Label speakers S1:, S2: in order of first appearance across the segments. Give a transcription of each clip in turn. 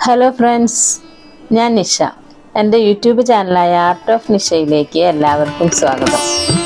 S1: hello friends ഞാൻ നിഷ എൻ്റെ YouTube ചാനലായ ആർട്ട് ഓഫ് നിഷയിലേക്ക് എല്ലാവർക്കും സ്വാഗതം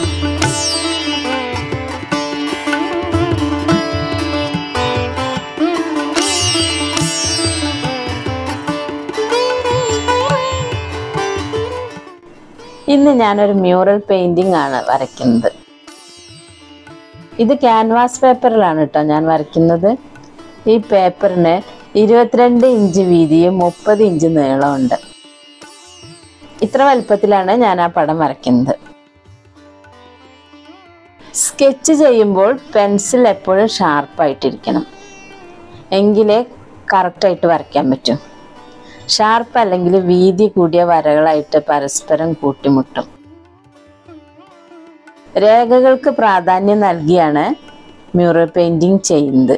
S1: ഇന്ന് ഞാനൊരു മ്യൂറൽ പെയിൻറ്റിംഗ് ആണ് വരയ്ക്കുന്നത് ഇത് ക്യാൻവാസ് പേപ്പറിലാണ് കേട്ടോ ഞാൻ വരയ്ക്കുന്നത് ഈ പേപ്പറിന് ഇരുപത്തിരണ്ട് ഇഞ്ച് വീതിയും മുപ്പത് ഇഞ്ച് നീളമുണ്ട് ഇത്ര വലുപ്പത്തിലാണ് ഞാൻ ആ പടം വരയ്ക്കുന്നത് സ്കെച്ച് ചെയ്യുമ്പോൾ പെൻസിൽ എപ്പോഴും ഷാർപ്പായിട്ടിരിക്കണം എങ്കിലേ കറക്റ്റായിട്ട് വരയ്ക്കാൻ പറ്റും ഷാർപ്പ് അല്ലെങ്കിൽ വീതി കൂടിയ വരകളായിട്ട് പരസ്പരം കൂട്ടിമുട്ടും രേഖകൾക്ക് പ്രാധാന്യം നൽകിയാണ് മ്യൂറൽ പെയിന്റിംഗ് ചെയ്യുന്നത്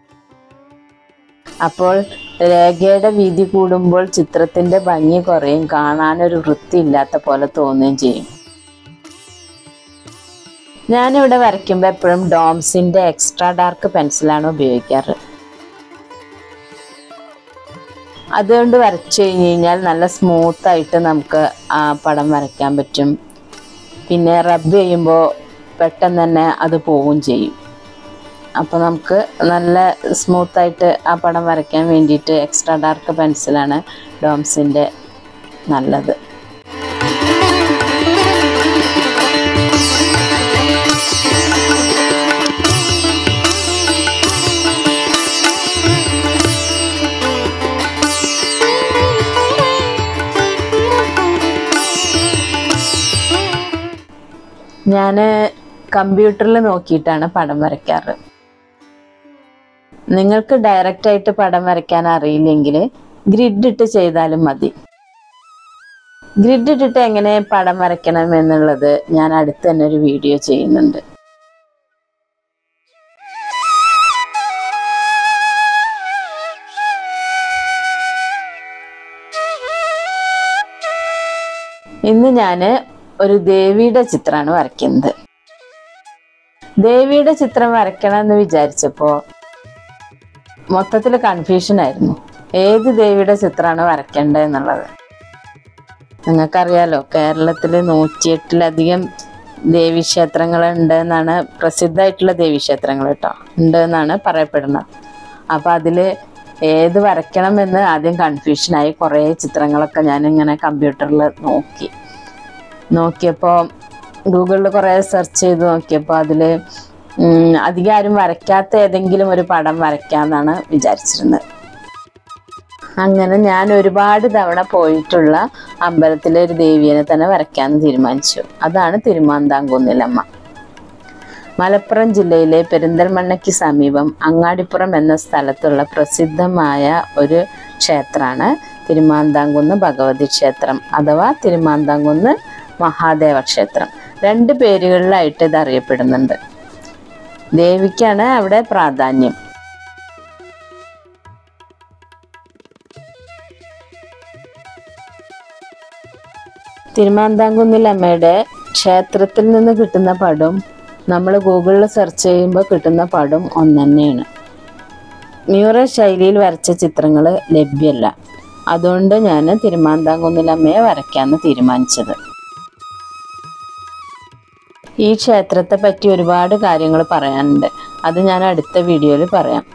S1: അപ്പോൾ രേഖയുടെ വീതി കൂടുമ്പോൾ ചിത്രത്തിന്റെ ഭംഗി കുറയും കാണാനൊരു വൃത്തിയില്ലാത്ത പോലെ തോന്നുകയും ചെയ്യും ഞാനിവിടെ വരയ്ക്കുമ്പോൾ എപ്പോഴും ഡോംസിന്റെ എക്സ്ട്രാ ഡാർക്ക് പെൻസിലാണ് ഉപയോഗിക്കാറ് അതുകൊണ്ട് വരച്ചു കഴിഞ്ഞ് കഴിഞ്ഞാൽ നല്ല സ്മൂത്ത് ആയിട്ട് നമുക്ക് ആ പടം വരയ്ക്കാൻ പറ്റും പിന്നെ റബ്ബ് ചെയ്യുമ്പോൾ പെട്ടെന്ന് തന്നെ അത് പോവുകയും ചെയ്യും അപ്പോൾ നമുക്ക് നല്ല സ്മൂത്തായിട്ട് ആ പടം വരയ്ക്കാൻ വേണ്ടിയിട്ട് എക്സ്ട്രാ ഡാർക്ക് പെൻസിലാണ് ഡോംസിൻ്റെ നല്ലത് ഞാൻ കമ്പ്യൂട്ടറിൽ നോക്കിയിട്ടാണ് പടം വരയ്ക്കാറ് നിങ്ങൾക്ക് ഡയറക്റ്റ് ആയിട്ട് പടം വരയ്ക്കാൻ അറിയില്ലെങ്കിൽ ഗ്രിഡ് ഇട്ട് ചെയ്താലും മതി ഗ്രിഡ് ഇട്ടിട്ട് എങ്ങനെ പടം വരയ്ക്കണം എന്നുള്ളത് ഞാൻ അടുത്ത് തന്നെ ഒരു വീഡിയോ ചെയ്യുന്നുണ്ട് ഇന്ന് ഞാൻ ഒരു ദേവിയുടെ ചിത്രമാണ് വരയ്ക്കുന്നത് ദേവിയുടെ ചിത്രം വരയ്ക്കണം എന്ന് വിചാരിച്ചപ്പോൾ മൊത്തത്തിൽ കൺഫ്യൂഷൻ ആയിരുന്നു ഏത് ദേവിയുടെ ചിത്രമാണ് വരയ്ക്കേണ്ടത് എന്നുള്ളത് നിങ്ങൾക്കറിയാലോ കേരളത്തിൽ നൂറ്റിയെട്ടിലധികം ദേവീക്ഷേത്രങ്ങൾ ഉണ്ട് എന്നാണ് പ്രസിദ്ധമായിട്ടുള്ള ദേവീക്ഷേത്രങ്ങൾ കേട്ടോ ഉണ്ട് എന്നാണ് പറയപ്പെടുന്നത് അപ്പം അതിൽ ഏത് വരയ്ക്കണമെന്ന് ആദ്യം കൺഫ്യൂഷനായി കുറേ ചിത്രങ്ങളൊക്കെ ഞാനിങ്ങനെ കമ്പ്യൂട്ടറിൽ നോക്കി നോക്കിയപ്പോൾ ഗൂഗിളിൽ കുറേ സെർച്ച് ചെയ്ത് നോക്കിയപ്പോൾ അതിൽ അധികം ആരും വരയ്ക്കാത്ത ഏതെങ്കിലും ഒരു പടം വരയ്ക്കാമെന്നാണ് വിചാരിച്ചിരുന്നത് അങ്ങനെ ഞാൻ ഒരുപാട് തവണ പോയിട്ടുള്ള അമ്പലത്തിലെ ഒരു ദേവിയെ തന്നെ വരയ്ക്കാമെന്ന് തീരുമാനിച്ചു അതാണ് തിരുമാന്താംകുന്നിലമ്മ മലപ്പുറം ജില്ലയിലെ പെരിന്തൽമണ്ണയ്ക്ക് സമീപം അങ്ങാടിപ്പുറം എന്ന സ്ഥലത്തുള്ള പ്രസിദ്ധമായ ഒരു ക്ഷേത്രമാണ് തിരുമാന്താംകുന്ന് ഭഗവതി ക്ഷേത്രം അഥവാ തിരുമാന്താംകുന്ന് മഹാദേവ ക്ഷേത്രം രണ്ട് പേരുകളിലായിട്ട് ഇത് അറിയപ്പെടുന്നുണ്ട് ദേവിക്കാണ് അവിടെ പ്രാധാന്യം തിരുമാന്താംകുന്നിൽ അമ്മയുടെ ക്ഷേത്രത്തിൽ നിന്ന് കിട്ടുന്ന പടം നമ്മൾ ഗൂഗിളിൽ സെർച്ച് ചെയ്യുമ്പോൾ കിട്ടുന്ന പടം ഒന്ന് തന്നെയാണ് മ്യൂറൽ ശൈലിയിൽ വരച്ച ചിത്രങ്ങൾ ലഭ്യമല്ല അതുകൊണ്ട് ഞാൻ തിരുമാന്താംകുന്നിലമ്മയെ വരയ്ക്കാമെന്ന് തീരുമാനിച്ചത് ഈ ക്ഷേത്രത്തെ പറ്റി ഒരുപാട് കാര്യങ്ങൾ പറയാനുണ്ട് അത് ഞാൻ അടുത്ത വീഡിയോയിൽ പറയാം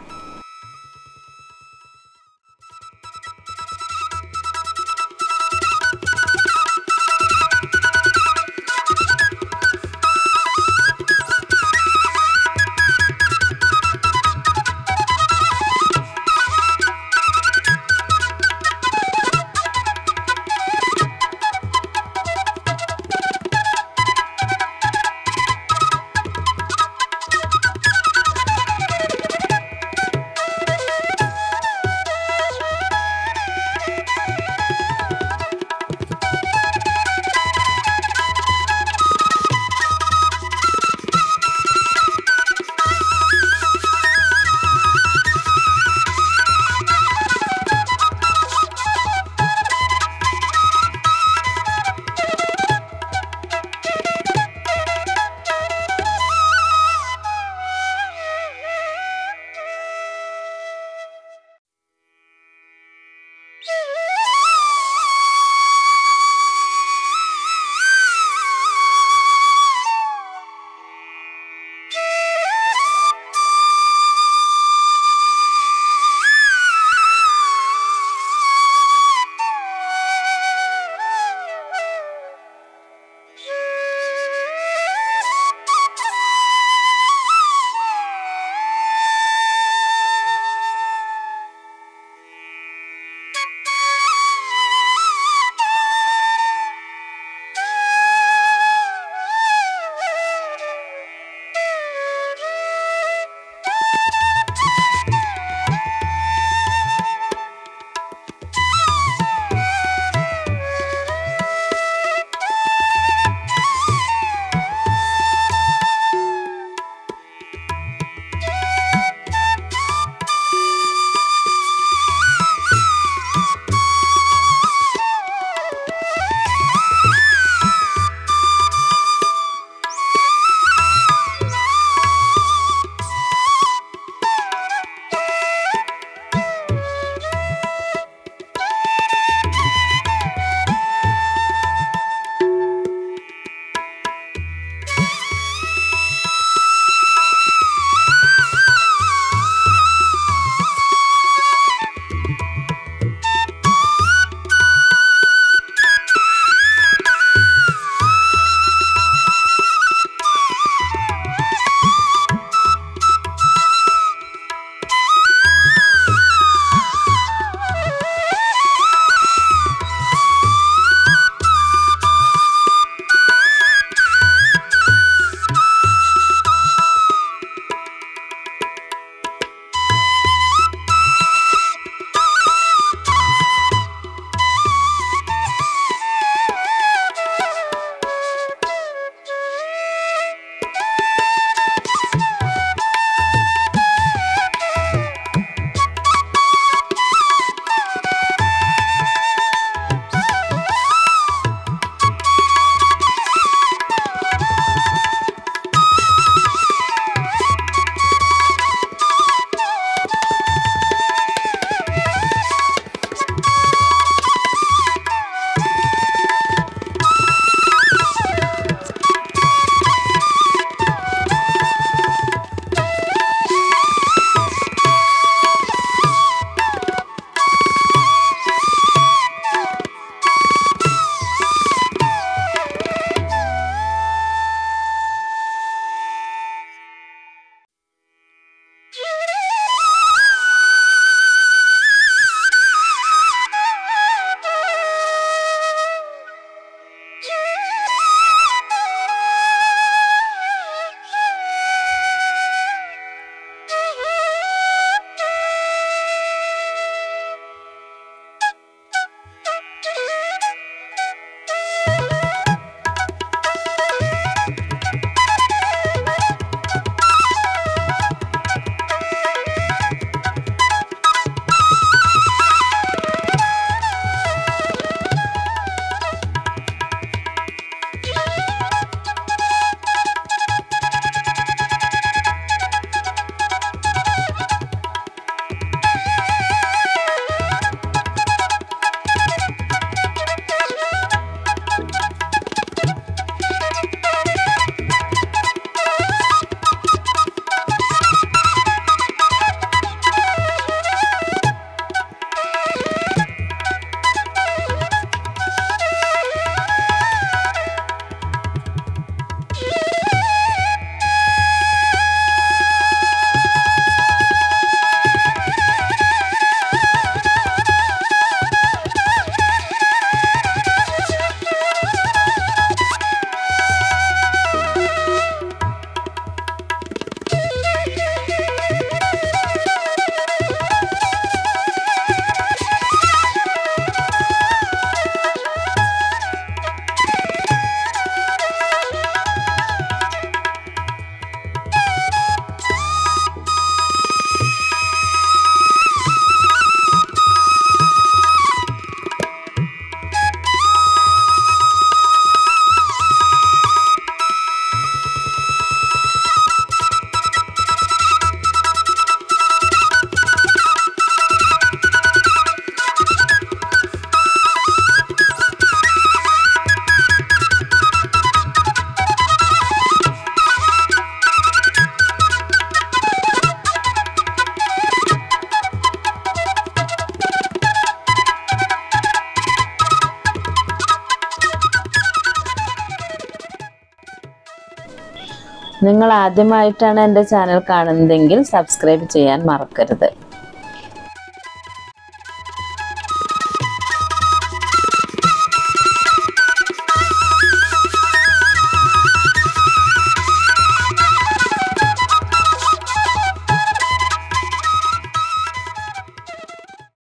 S1: നിങ്ങൾ ആദ്യമായിട്ടാണ് എൻ്റെ ചാനൽ കാണുന്നതെങ്കിൽ സബ്സ്ക്രൈബ് ചെയ്യാൻ മറക്കരുത്